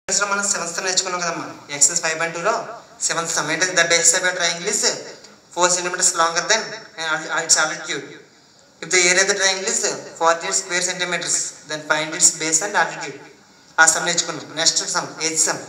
లో మనం సెవెంత్ నేర్చుకున్నాం కదమ్మా ఎక్సెస్ ఫైవ్ పాయింట్ టూలో సెవెంత్ సమ్ ఏంటంటే the base of triangle is four centimetres longer than its altitude if the area of the triangle is forty eight square centimetres then find its base and altitude ఆ sum నేర్చుకున్నాం next sum eighth sum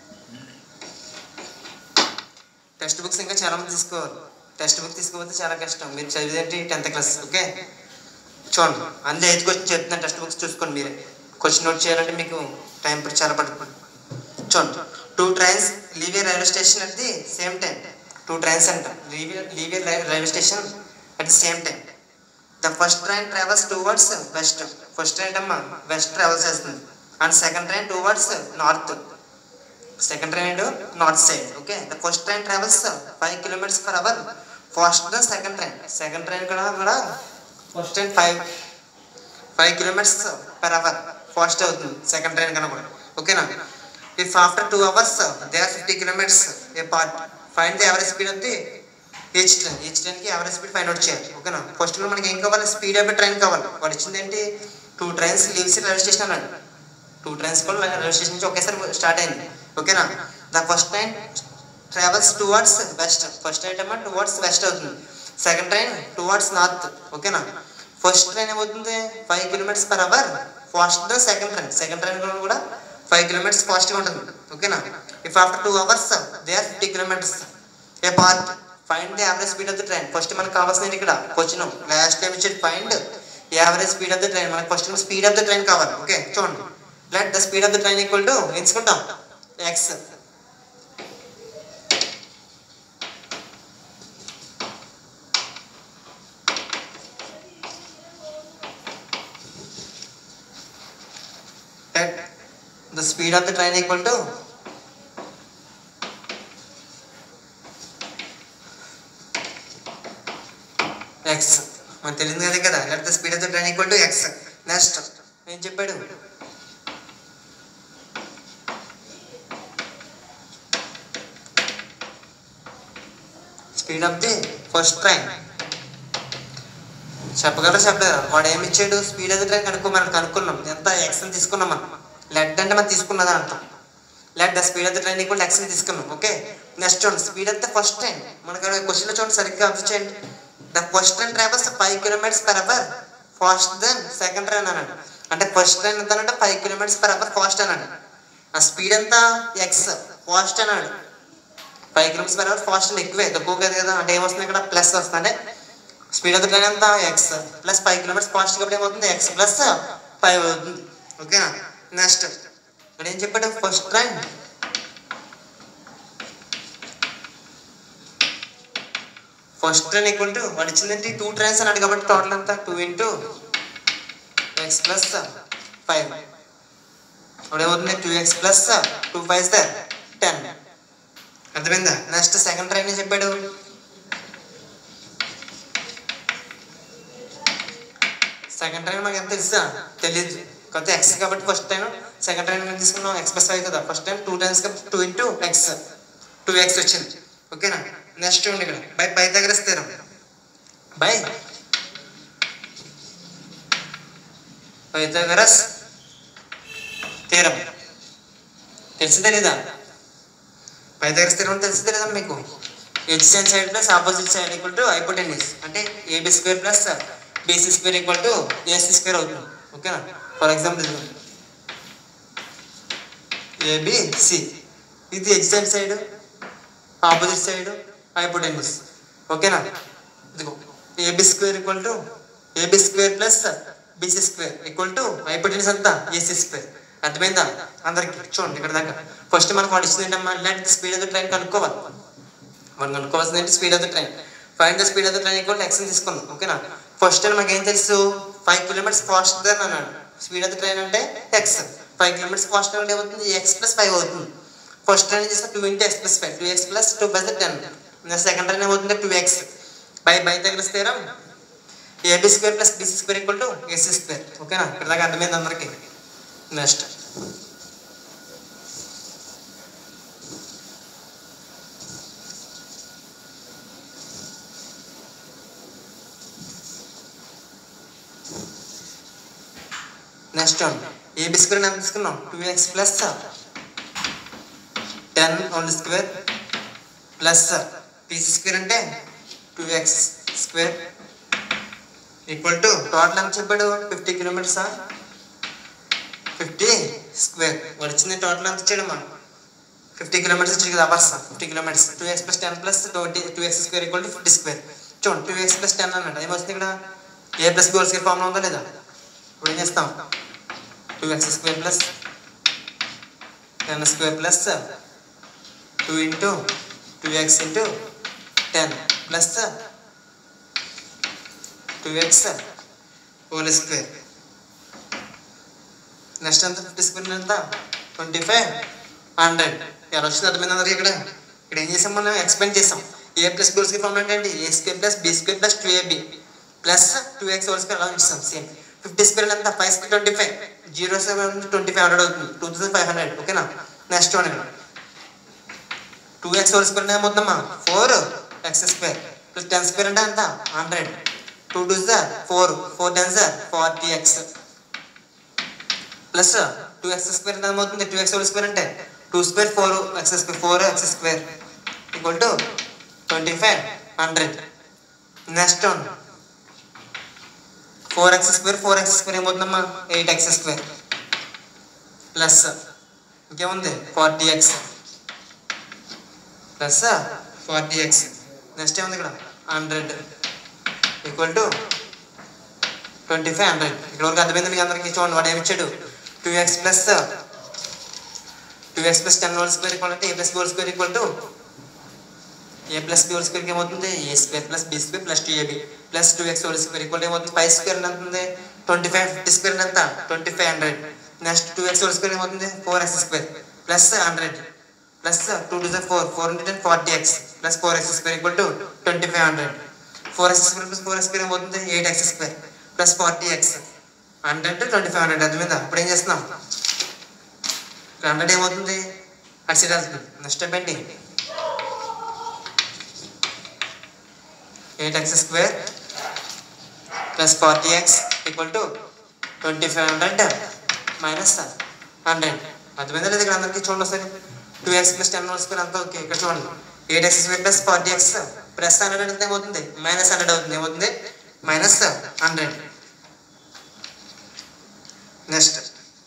text books ఇంకా చాలా మంది తీసుకోవాలి text book తీసుకోకపోతే చాలా కష్టం మీరు చదివేది టెన్త్ క్లాస్ ఓకే చూడండి అందులో ఎయిత్ క్వశ్చన్ చెప్తున్నాను టెక్స్ట్ బుక్స్ చూసుకోండి మీరే క్వశ్చన్ నోట్ చేయాలంటే మీకు టైం చాలా పడుతుంది చూడండి two trains leave a railway station at the same time two trains అంట leave leave a railway station at the same time the first train travels towards west first train అమ్మా west travel చేస్తుంది and second train towards north second train north side okay the first train travels five kilometres per hour fast the second train second train కూడా కూడా first train five five kilometres per hour fast అవుతుంది second train కన్నా కూడా ఓకేనా if after two hours they are fifty kilometres apart find the average speed of the each train each ట్రైన్కి average speed find out చేయాలి ఓకేనా first మనకి ఏం కావాలి స్పీడ్ ఆఫ్ ట్రైన్ కావాలి వాడు ఇచ్చింది ఏంటి two trains leaves railway station అన్నాడు టూ ట్రైన్స్ కూడా రైల్వే స్టేషన్ నుంచి ఒకేసారి స్టార్ట్ అయింది ఓకేనా the first train travels towards west first train ఏమో టువర్డ్స్ వెస్ట్ అవుతుంది సెకండ్ ట్రైన్ టువర్డ్స్ నార్త్ ఓకేనా ఫస్ట్ ట్రైన్ ఏమవుతుంది five kilometres per hour fast the second train second train కూడా ఫైవ్ కిలోమీటర్స్ ఫాస్ట్గా ఉంటుంది ఓకేనా if after two hours they are fifty kilometres apart find the average speed of the train first మనకు కావాల్సింది ఇక్కడ question last time ఇచ్చేది find average speed of the train మనకు first speed of the train కావాలి okay చూడండి let the speed of the train equal to ఎంచుకుంటాం X let the speed of the train equal to x మనకు తెలియదు కదా కదా let the speed of the train equal to x next ఏం చెప్పాడు speed of the first train చెప్పగలరా చెప్పలేరా వాడు ఏమి ఇచ్చాడు స్పీడ్ ఆఫ్ ద ట్రైన్ కనుక్కో మనం కనుక్కున్నాం ఎంత ఎక్స్ అని తీసుకున్నాం మనం లెడ్ అంటే మనం తీసుకున్నది అర్థం let the speed of the train equal x అని తీసుకున్నాం ఓకే నెక్స్ట్ చూడండి speed of the first train మనకు క్వశ్చన్లో చూడండి సరిగ్గా అబ్జర్వ్ చేయండి the first train travels five kilometres per hour fast then second train అన్నాడు అంటే ఫస్ట్ ట్రైన్ ఎంత అంటే five kilometres per hour fast అన్నాడు ఆ స్పీడ్ ఎంత ఎక్స్ ఫాస్ట్ అన్నాడు five kilometres per hour fast అంటే ఎక్కువే తక్కువ కదా కదా అంటే ఏమొస్తుంది ఇక్కడ ప్లస్ వస్తుంది అంటే స్పీడ్ ఆఫ్ ద ట్రైన్ ఎంత x plus five kilometers fast కాబట్టి ఏమవుతుంది ఎక్స్ ప్లస్ ఫైవ్ అవుతుంది ఓకేనా నెక్స్ట్ ఇక్కడ ఏం చెప్పాడు first train first train equal to వాడు ఇచ్చిందంటే టూ ట్రైన్స్ అన్నాడు కాబట్టి టోటల్ అంతా two into x plus five అప్పుడు ఏమవుతుంది two x plus two five ten అర్థమైందా నెక్స్ట్ సెకండ్ ట్రైన్ ఏం చెప్పాడు సెకండ్ ట్రైన్ మనకి ఎంత తెలుసా తెలియదు కొత్త ఎక్స్ కాబట్టి ఫస్ట్ టైం సెకండ్ ట్రైన్ ఎంత తీసుకున్నాం ఎక్స్ ప్లస్ ఫైవ్ కదా ఫస్ట్ టైం టూ టైమ్స్ కాబట్టి two into x two x వచ్చింది ఓకేనా నెక్స్ట్ ఉంది ఇక్కడ బై బై దగ్గర స్థిరం బై పైథాగరస్ తీరం తెలిసి తెలీదా పైథాగరస్ తీరం తెలిసి తెలీదా మీకు adjacent side plus opposite side equal to hypotenuse అంటే AB square plus BC square equal to AC square అవుతుంది ఓకేనా ఫర్ ఎగ్జాంపుల్ ఏబిసి ఇది adjacent side opposite side hypotenuse ఓకేనా ఇదిగో AB square equal to AB square plus BC square equal to hypotenuse అంతా AC square అర్థమైందా అందరికి చూడండి ఇక్కడ దాకా ఫస్ట్ మనకు వాడు ఇచ్చింది ఏంటమ్మా ఇలాంటి స్పీడ్ ఆఫ్ ద ట్రైన్ కనుక్కోవాలి మనం కనుక్కోవాల్సింది ఏంటి speed of the train find the speed of the train equal x తీసుకున్నాం ఓకేనా ఫస్ట్ టైం మనకి ఏం తెలుసు ఫైవ్ కిలోమీటర్స్ ఫాస్ట్ అని అన్నాడు స్పీడ్ ఆఫ్ ద ట్రైన్ అంటే ఎక్స్ ఫైవ్ కిలోమీటర్స్ ఫాస్ట్ అంటే ఏమవుతుంది ఎక్స్ ప్లస్ ఫైవ్ అవుతుంది ఫస్ట్ ట్రైన్ చేస్తే two into x plus five two x plus two plus ten second train ఏమవుతుంది టూ ఎక్స్ బై బై దగ్గర స్థిరం AB square plus BC square equal to AC square ఓకేనా ఇక్కడ దాకా అర్థమైంది అందరికి నెక్స్ట్ నెక్స్ట్ ఏబీ స్క్వేర్ ఎంత తీసుకున్నాం two x plus ten whole square plus BC square అంటే two x square equal to total ఎంత చెప్పాడు ఫిఫ్టీ కిలోమీటర్సా ఫిఫ్టీ స్క్వేర్ వచ్చింది టోటల్ ఎంత ఇచ్చాడు మనం ఫిఫ్టీ కిలోమీటర్స్ ఇచ్చాడు కదా hours fifty kilometers two x plus ten plus twenty two x square equal to fifty square చూడండి టూ ఎక్స్ ప్లస్ టెన్ అన్నమాట ఏమొస్తుంది ఇక్కడ A plus B whole square formula ఉందా లేదా ఇప్పుడు ఏం చేస్తాం two x square plus ten square plus two into two x into ten plus two x whole square next ఎంత ఫిఫ్టీ స్క్వేర్ ఎంత ట్వంటీ ఫైవ్ హండ్రెడ్ ఎలా వచ్చింది అర్థమైంది అందరికి ఇక్కడ ఇక్కడ ఏం చేసాం మనం ఎక్స్పెండ్ చేసాం A plus B square form ఏంటండి A square plus B square plus two AB plus two x whole square అలా ఉంచాం సేమ్ ఫిఫ్టీ స్క్వేర్ ఎంత five square twenty five zero seven twenty five hundred అవుతుంది two thousand five hundred ఓకేనా next one ఇక్కడ two x whole square ఏమవుతుందమ్మా four x square plus ten square అంటే ఎంత hundred two two sir four four ten sir forty x plus two x square ఎంత ఏమవుతుంది two x whole square అంటే two square four x square four x square equal to twenty five hundred next one four x square four x square ఏమవుతుందమ్మా eight x square plus ఇంకేముంది forty x plus forty x next ఏముంది ఇక్కడ hundred equal to twenty five hundred ఇక్కడ వరకు అర్థమైంది మీకు అందరికీ చూడండి వాడు ఏమి ఇచ్చాడు two x plus two x plus ten whole square equal అంటే A plus whole square equal to A plus B whole స్క్వేర్కి ఏమవుతుంది A square plus B square plus two AB plus two x whole square equal ఏమవుతుంది five square ఎంత ఉంది twenty five fifty square ఎంత twenty five hundred next two x whole square ఏమవుతుంది four x square plus hundred plus two two four four hundred and forty x plus four x square equal to twenty five hundred four x square plus four x square ఏమవుతుంది eight x square plus forty x hundred twenty five hundred అర్థమైందా ఇప్పుడు ఏం చేస్తున్నాం hundred ఏమవుతుంది అటు side వెళ్తుంది next step ఏంటి eight x square plus forty x equal to twenty five hundred minus hundred అర్థమైందా లేదు ఇక్కడ అందరికీ చూడండి ఒకసారి two x plus ten whole square అంతా ఓకే ఇక్కడ చూడండి eight x square plus forty x plus hundred అంటే ఏమవుతుంది మైనస్ హండ్రెడ్ అవుతుంది ఏమవుతుంది మైనస్ హండ్రెడ్ నెక్స్ట్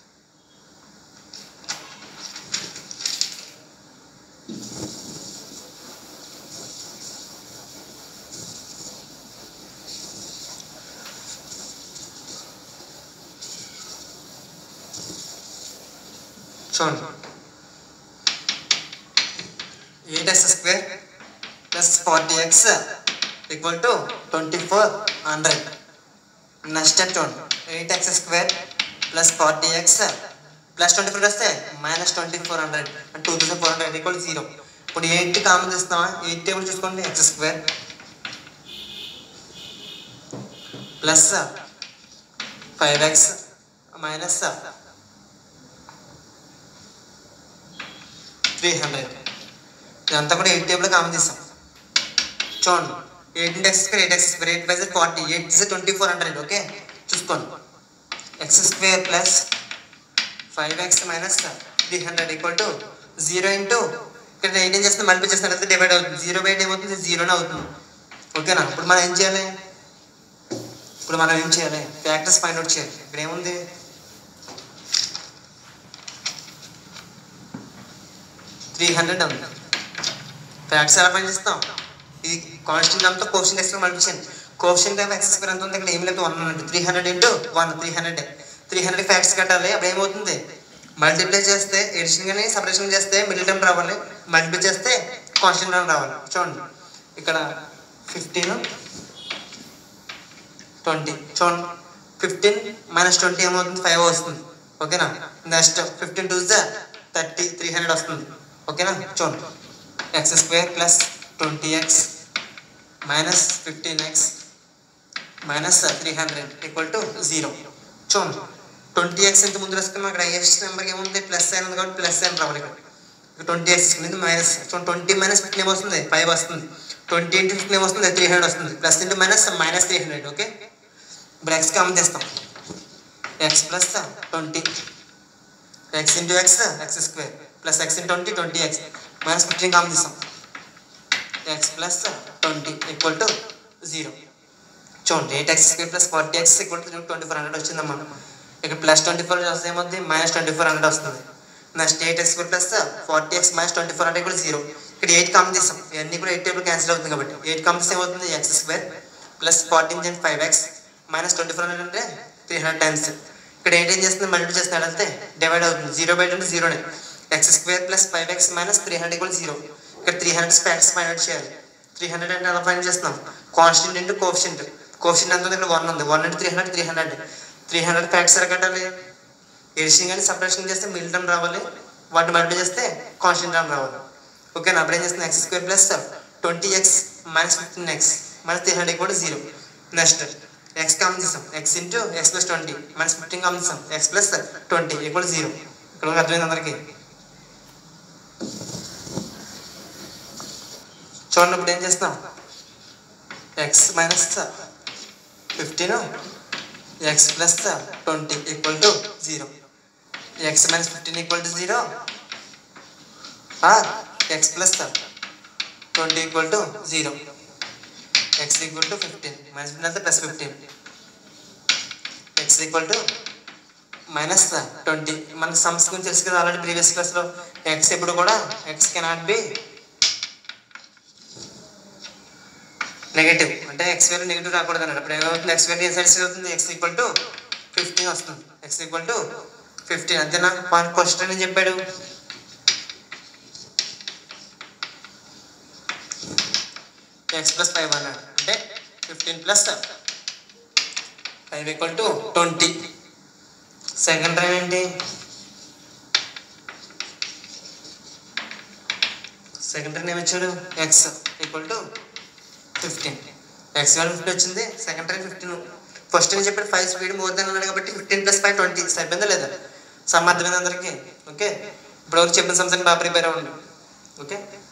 చూడండి eight x square plus forty x equal to twenty four hundred next step చూడండి eight x square plus forty x plus twenty four వస్తే minus twenty four hundred అంటే two thousand four hundred equal zero ఇప్పుడు eight common తీస్తామా eight table చూసుకోండి x square plus five x minus three hundred ఇదంతా కూడా eight table common తీసాం చూడండి eight x square eight x square eight plus forty eight is twenty four hundred okay చూసుకోండి x square plus five x minus three hundred equal to zero into ఇక్కడ eight ఏం చేస్తుంది multiply చేస్తున్న తర్వాత divide అవుతుంది zero by eight ఏమవుతుంది జీరోనే అవుతుంది ఓకేనా ఇప్పుడు మనం ఏం చేయాలి ఇప్పుడు మనం ఏం చేయాలి ఫ్యాక్టర్స్ ఫైండ్ అవుట్ చేయాలి ఇక్కడ ఏముంది త్రీ హండ్రెడ్ ఉంది ఫ్యాక్ట్స్ ఎలా ఫైండ్ చేస్తాం ఇది కాన్స్టెంట్ అంతా coefficient x multiplication coefficient time x square ఎంత ఉంది ఇక్కడ ఏం లేదు one hundred three hundred into one three hundred three hundred factors కట్టాలి అప్పుడు ఏమవుతుంది మల్టిప్లై చేస్తే ఎడిషన్ కానీ సపరేషన్ చేస్తే మిడిల్ టైం రావాలి మల్టిప్లై చేస్తే కాన్స్టెంట్ టైం రావాలి చూడండి ఇక్కడ ఫిఫ్టీన్ ట్వంటీ చూడండి ఫిఫ్టీన్ మైనస్ ట్వంటీ ఏమవుతుంది ఫైవ్ వస్తుంది ఓకేనా next fifteen two thirty three hundred వస్తుంది ఓకేనా చూడండి x square plus twenty x minus fifteen x minus three hundred equal to zero చూడండి ట్వంటీ ఎక్స్ ఇంత ముందు రాసుకున్నాం అక్కడ హైయెస్ట్ నెంబర్ ఏముంది ప్లస్ సైన్ ఉంది కాబట్టి ప్లస్ సైన్ రావాలి ఇక్కడ ట్వంటీ ఎక్స్ ఇది మైనస్ ట్వంటీ మైనస్ ఫిఫ్టీన్ ఏమొస్తుంది ఫైవ్ వస్తుంది ట్వంటీ ఇంటూ ఫిఫ్టీన్ ఏమొస్తుంది త్రీ హండ్రెడ్ వస్తుంది plus into minus minus three hundred okay ఇప్పుడు ఎక్స్ కామన్ చేస్తాం x plus twenty x into X x square plus x in twenty twenty x minus fifteen common తీస్తాం x plus twenty equal to zero చూడండి eight x square plus forty x equal to twenty four hundred వచ్చిందమ్మా ఇక్కడ plus twenty four వస్తే ఏమవుతుంది minus twenty four hundred వస్తుంది next eight x square plus forty x minus twenty four hundred కూడా zero ఇక్కడ eight common తీస్తాం ఇవన్నీ కూడా ఎయిట్ టేబుల్ క్యాన్సిల్ అవుతుంది కాబట్టి ఎయిట్ కామన్ తీస్తే ఏమవుతుంది ఎక్స్ స్క్వేర్ ప్లస్ ఫార్టీన్ జెన్ five x minus twenty four hundred అంటే త్రీ హండ్రెడ్ టైమ్స్ ఇక్కడ ఏంటి ఏం చేస్తుంది మల్టిప్లై చేస్తున్నాడు అంటే డివైడ్ అవుతుంది జీరో బై అంటే జీరోనే x square plus five x minus three hundred కూడా జీరో ఇక్కడ three hundred factors find out చేయాలి త్రీ హండ్రెడ్ అంటే ఎలా ఫైండ్ చేస్తున్నాం కాన్స్టెంట్ ఇంటూ కోఫిషియంట్ కోఫిషియంట్ ఎంత ఉంది ఇక్కడ వన్ ఉంది one into three hundred three hundred three hundred factors ఎలా కట్టాలి ఎడిషన్ కానీ సపరేషన్ చేస్తే మిడిల్ టర్మ్ రావాలి వాటిని మల్టిప్లై చేస్తే కాన్స్టెంట్ టర్మ్ రావాలి ఓకేనా అప్పుడు ఏం చేస్తుంది x square plus twenty x minus fifteen x minus three hundred కూడా జీరో నెక్స్ట్ ఎక్స్ కామన్ చేస్తాం x into x plus twenty minus fifteen common చేస్తాం x plus twenty equal zero ఇక్కడ వరకు అర్థమైంది అందరికీ చూడండి ఇప్పుడు ఏం చేస్తాం x minus fifteen x plus twenty equal to zero x minus fifteen equal to zero x plus twenty equal to zero x equal to fifteen minus fifteen అంటే plus fifteen x equal to minus twenty మనకు sums గురించి తెలుసు కదా already previous క్లాస్లో x ఎప్పుడు కూడా x cannot be negative అంటే x value negative రాకూడదు అన్నాడు అప్పుడు ఏమవుతుంది ఎక్స్ వాల్యూ సైడ్ అవుతుంది ఎక్స్ ఈక్వల్ టు ఫిఫ్టీన్ వస్తుంది ఎక్స్ ఈక్వల్ టు ఫిఫ్టీన్ అంతేనా పాయింట్ క్వశ్చన్ అని చెప్పాడు ఎక్స్ ప్లస్ ఫైవ్ అన్నాడు అంటే fifteen plus five equal to twenty second time ఏంటి సెకండ్ టైం ఏమిచ్చాడు x equal to fifteen X value fifty వచ్చింది second time fifteen first time చెప్పాడు five speed more than అన్నాడు కాబట్టి ఫిఫ్టీన్ ప్లస్ ఫైవ్ ట్వంటీ సరిపోయిందా లేదా సమ్ అర్థమైంది అందరికీ ఓకే ఇప్పుడు ఎవరు చెప్పిన సంవత్సరం బాగా ప్రిపేర్ అవ్వండి ఓకే